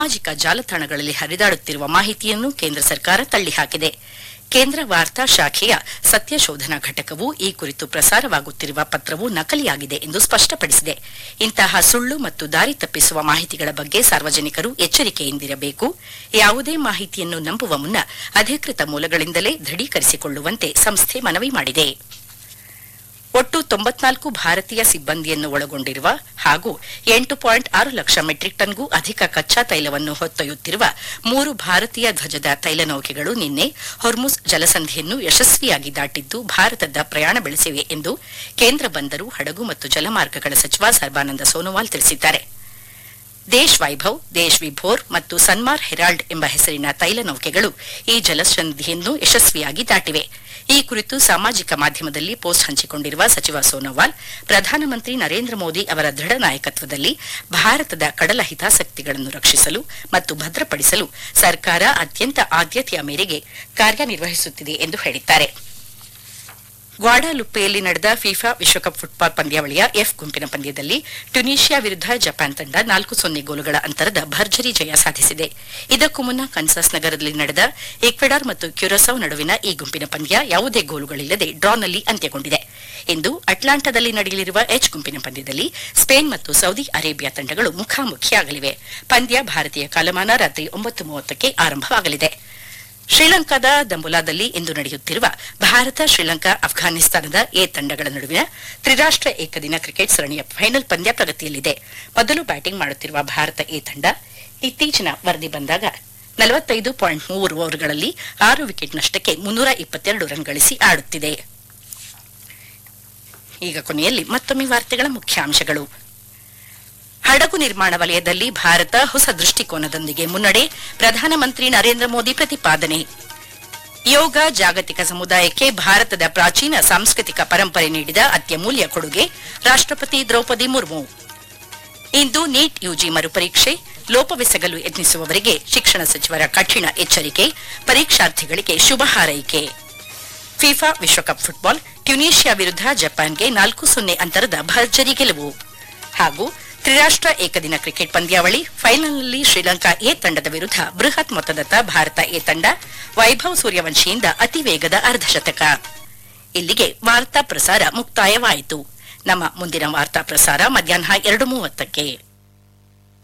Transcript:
ಸಾಮಾಜಿಕ ಜಾಲತಾಣಗಳಲ್ಲಿ ಹರಿದಾಡುತ್ತಿರುವ ಮಾಹಿತಿಯನ್ನು ಕೇಂದ್ರ ಸರ್ಕಾರ ತಳ್ಳಿಹಾಕಿದೆ ಕೇಂದ್ರ ವಾರ್ತಾ ಶಾಖೆಯ ಸತ್ಯಶೋಧನಾ ಘಟಕವು ಈ ಕುರಿತು ಪ್ರಸಾರವಾಗುತ್ತಿರುವ ಪತ್ರವು ನಕಲಿಯಾಗಿದೆ ಎಂದು ಸ್ಪಷ್ಟಪಡಿಸಿದೆ ಇಂತಹ ಸುಳ್ಳು ಮತ್ತು ದಾರಿ ತಪ್ಪಿಸುವ ಮಾಹಿತಿಗಳ ಬಗ್ಗೆ ಸಾರ್ವಜನಿಕರು ಎಚ್ಚರಿಕೆಯಿಂದಿರಬೇಕು ಯಾವುದೇ ಮಾಹಿತಿಯನ್ನು ನಂಬುವ ಮುನ್ನ ಅಧಿಕೃತ ಮೂಲಗಳಿಂದಲೇ ದೃಢೀಕರಿಸಿಕೊಳ್ಳುವಂತೆ ಸಂಸ್ಥೆ ಮನವಿ ಮಾಡಿದೆ ಒಟ್ಟು ತೊಂಬತ್ನಾಲ್ಕು ಭಾರತೀಯ ಸಿಬ್ಬಂದಿಯನ್ನು ಒಳಗೊಂಡಿರುವ ಹಾಗೂ ಎಂಟು ಪಾಯಿಂಟ್ ಆರು ಲಕ್ಷ ಮೆಟ್ರಿಕ್ ಟನ್ಗೂ ಅಧಿಕ ಕಚ್ಚಾ ತೈಲವನ್ನು ಹೊತ್ತೊಯ್ಯುತ್ತಿರುವ ಮೂರು ಭಾರತೀಯ ಧ್ವಜದ ತೈಲ ನೌಕೆಗಳು ನಿನ್ನೆ ಹೊರ್ಮುಸ್ ಜಲಸಂಧಿಯನ್ನು ಯಶಸ್ವಿಯಾಗಿ ದಾಟಿದ್ದು ಭಾರತದ ಪ್ರಯಾಣ ಬೆಳೆಸಿವೆ ಎಂದು ಕೇಂದ್ರ ಬಂದರು ಹಡಗು ಮತ್ತು ಜಲಮಾರ್ಗಗಳ ಸಚಿವ ಸರ್ಬಾನಂದ ಸೋನೋವಾಲ್ ತಿಳಿಸಿದ್ದಾರೆ ದೇಶ್ ವೈಭವ್ ದೇಶ್ ವಿಭೋರ್ ಮತ್ತು ಸನ್ಮಾರ್ ಹೆರಾಲ್ಡ್ ಎಂಬ ಹೆಸರಿನ ತೈಲ ನೌಕೆಗಳು ಈ ಜಲಸಂಧಿಯನ್ನು ಯಶಸ್ವಿಯಾಗಿ ದಾಟಿವೆ ಈ ಕುರಿತು ಸಾಮಾಜಿಕ ಮಾಧ್ಯಮದಲ್ಲಿ ಪೋಸ್ಟ್ ಹಂಚಿಕೊಂಡಿರುವ ಸಚಿವ ಸೋನೋವಾಲ್ ಪ್ರಧಾನಮಂತ್ರಿ ನರೇಂದ್ರ ಮೋದಿ ಅವರ ದೃಢ ನಾಯಕತ್ವದಲ್ಲಿ ಭಾರತದ ಕಡಲ ಹಿತಾಸಕ್ತಿಗಳನ್ನು ರಕ್ಷಿಸಲು ಮತ್ತು ಭದ್ರಪಡಿಸಲು ಸರ್ಕಾರ ಅತ್ಯಂತ ಆದ್ಯತೆಯ ಮೇರೆಗೆ ಕಾರ್ಯನಿರ್ವಹಿಸುತ್ತಿದೆ ಎಂದು ಹೇಳಿದ್ದಾರೆ ಗ್ವಾಡಾಲುಪ್ಪೆಯಲ್ಲಿ ನಡೆದ ಫಿಫಾ ವಿಶ್ವಕಪ್ ಫುಟ್ಬಾಲ್ ಪಂದ್ಯಾವಳಿಯ ಎಫ್ ಗುಂಪಿನ ಪಂದ್ಯದಲ್ಲಿ ಟ್ಯುನೀಷಿಯಾ ವಿರುದ್ಧ ಜಪಾನ್ ತಂಡ ನಾಲ್ಕು ಸೊನ್ನೆ ಗೋಲುಗಳ ಅಂತರದ ಭರ್ಜರಿ ಜಯ ಸಾಧಿಸಿದೆ ಇದಕ್ಕೂ ಮುನ್ನ ಕನ್ಸಾಸ್ ನಗರದಲ್ಲಿ ನಡೆದ ಈಕ್ವೆಡಾರ್ ಮತ್ತು ಕ್ಯುರಸೌ ನಡುವಿನ ಈ ಗುಂಪಿನ ಪಂದ್ಯ ಯಾವುದೇ ಗೋಲುಗಳಿಲ್ಲದೆ ಡ್ರಾನಲ್ಲಿ ಅಂತ್ಯಗೊಂಡಿದೆ ಇಂದು ಅಟ್ಲಾಂಟಾದಲ್ಲಿ ನಡೆಯಲಿರುವ ಎಚ್ ಗುಂಪಿನ ಪಂದ್ಯದಲ್ಲಿ ಸ್ಪೇನ್ ಮತ್ತು ಸೌದಿ ಅರೇಬಿಯಾ ತಂಡಗಳು ಮುಖಾಮುಖಿಯಾಗಲಿವೆ ಪಂದ್ಯ ಭಾರತೀಯ ಕಾಲಮಾನ ರಾತ್ರಿ ಒಂಬತ್ತು ಮೂವತ್ತಕ್ಕೆ ಆರಂಭವಾಗಲಿದೆ ಶ್ರೀಲಂಕಾದ ದಂಬುಲಾದಲ್ಲಿ ಇಂದು ನಡೆಯುತ್ತಿರುವ ಭಾರತ ಶ್ರೀಲಂಕಾ ಅಫ್ಘಾನಿಸ್ತಾನದ ಎ ತಂಡಗಳ ನಡುವಿನ ತ್ರಿರಾಷ್ಟ್ರ ಏಕದಿನ ಕ್ರಿಕೆಟ್ ಸರಣಿಯ ಫೈನಲ್ ಪಂದ್ಯ ಪ್ರಗತಿಯಲ್ಲಿದೆ ಮೊದಲು ಬ್ಯಾಟಿಂಗ್ ಮಾಡುತ್ತಿರುವ ಭಾರತ ಎ ತಂಡ ಇತ್ತೀಚಿನ ವರದಿ ಬಂದಾಗ ನಲವತ್ತೈದು ಪಾಯಿಂಟ್ ಮೂರು ಓವರ್ಗಳಲ್ಲಿ ಆರು ವಿಕೆಟ್ ನಷ್ಟಕ್ಕೆ ಮುನ್ನೂರ ಇಪ್ಪತ್ತೆರಡು ರನ್ ಗಳಿಸಿ ಆಡುತ್ತಿದೆ ಈಗ ಕೊನೆಯಲ್ಲಿ ಮತ್ತೊಮ್ಮೆ ವಾರ್ತೆಗಳ ಮುಖ್ಯಾಂಶಗಳು ಹಡಗು ನಿರ್ಮಾಣ ವಲಯದಲ್ಲಿ ಭಾರತ ಹೊಸ ದೃಷ್ಟಿಕೋನದೊಂದಿಗೆ ಮುನ್ನಡೆ ಪ್ರಧಾನಮಂತ್ರಿ ನರೇಂದ್ರ ಮೋದಿ ಪ್ರತಿಪಾದನೆ ಯೋಗ ಜಾಗತಿಕ ಸಮುದಾಯಕ್ಕೆ ಭಾರತದ ಪ್ರಾಚೀನ ಸಾಂಸ್ಕೃತಿಕ ಪರಂಪರೆ ನೀಡಿದ ಅತ್ಯಮೂಲ್ಯ ಕೊಡುಗೆ ರಾಷ್ಟ್ರಪತಿ ದ್ರೌಪದಿ ಮುರ್ಮು ಇಂದು ನೀಟ್ ಯುಜಿ ಮರುಪರೀಕ್ಷೆ ಲೋಪವೆಸಗಲು ಯತ್ನಿಸುವವರಿಗೆ ಶಿಕ್ಷಣ ಸಚಿವರ ಕಠಿಣ ಎಚ್ಚರಿಕೆ ಪರೀಕ್ಷಾರ್ಥಿಗಳಿಗೆ ಶುಭ ಹಾರೈಕೆ ಫಿಫಾ ವಿಶ್ವಕಪ್ ಫುಟ್ಬಾಲ್ ಟ್ಯುನೀಷಿಯಾ ವಿರುದ್ಧ ಜಪಾನ್ಗೆ ನಾಲ್ಕು ಸೊನ್ನೆ ಅಂತರದ ಭರ್ಜರಿ ಗೆಲುವು ಹಾಗೂ ತ್ರಿರಾಷ್ಟ್ರ ಏಕದಿನ ಕ್ರಿಕೆಟ್ ಪಂದ್ಯಾವಳಿ ಫೈನಲ್ನಲ್ಲಿ ಶ್ರೀಲಂಕಾ ಎ ತಂಡದ ವಿರುದ್ಧ ಬೃಹತ್ ಮೊತ್ತದತ್ತ ಭಾರತ ಎ ತಂಡ ವೈಭವ್ ಸೂರ್ಯವಂಶಿಯಿಂದ ಅತಿ ವೇಗದ ಅರ್ಧಶತಕ ಇಲ್ಲಿಗೆ ವಾರ್ತಾ ಪ್ರಸಾರ ಮುಕ್ತಾಯವಾಯಿತು ನಮ್ಮ ಮುಂದಿನ ವಾರ್ತಾ ಪ್ರಸಾರ ಮಧ್ಯಾಹ್ನ ಎರಡು ಮೂವತ್ತಕ್ಕೆ